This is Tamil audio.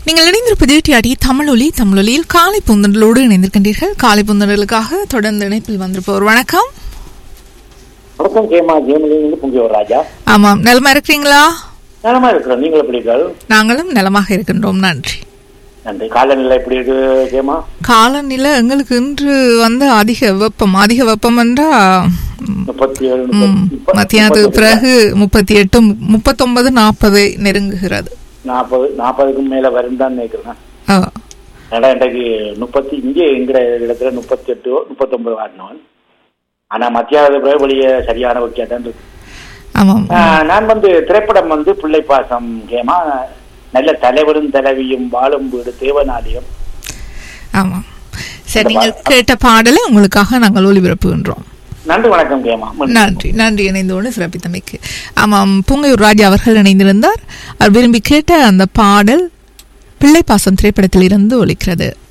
நீங்கள் இணைந்திருப்பது டிஆடி தமிழொலி தமிழொலியில் காலை புந்தண்டலோடு இணைந்திருக்கின்றீர்கள் காலை புந்தண்டலுக்காக தொடர்ந்து இணைப்பில் வந்திருப்பவர் வணக்கம் வணக்கம் கேமா ஜெயமலிருந்து புங்கியோர் ராஜா ஆமாம் நலமா இருக்கிறீங்களா நலமா இருக்கிறோம் நீங்கள் எப்படி இருக்கீர்கள் நாங்களும் நலமாக இருக்கின்றோம் நன்றி நன்றி காலநிலை எப்படி இருக்கு கேமா காலநிலை எங்களுக்கு இன்று வந்து அதிக வெப்பம் அதிக வெப்பம் என்றா ம், முப்பத்தி ஏழு ம், முப்பத்தி- முப்பத்தி- மத்தியானத்துக்கு முப்பத்தி- பிறகு முப்பத்தி எட்டு முப்பத்தொன்பது நாற்பது நெருங்குகிறது நாற்பது நாற்பதுக்கும் மேல வரும் தான் நினைக்கிறேன் ஆ, ஏன்னா இன்றைக்கு முப்பத்தி இங்கே எங்கிற இடத்துல முப்பத்தி எட்டு முப்பத்தொன்பது வாடினவன் ஆனா மத்தியானது பிறகு வெளியே சரியான வைக்கா தான் இருக்கு ஆமாம் ஆஹ், நான் வந்து திரைப்படம் வந்து பிள்ளை பாசம் கேமா நல்ல தலைவரும் தலைவியும் வாழும் வீடு தேவநாடியம் ஆமாம் சரி நீங்கள் கேட்ட பாடலை உங்களுக்காக நாங்கள் ஒளிபரப்புகின்றோம் நன்றி வணக்கம் கேமா நன்றி நன்றி இணைந்தோடு சிறப்பித்தமைக்கு ஆமாம் பூங்கையூர் ராஜா அவர்கள் இணைந்திருந்தார் அவர் விரும்பி கேட்ட அந்த பாடல் பிள்ளைப்பாசம் திரைப்படத்தில் இருந்து ஒலிக்கிறது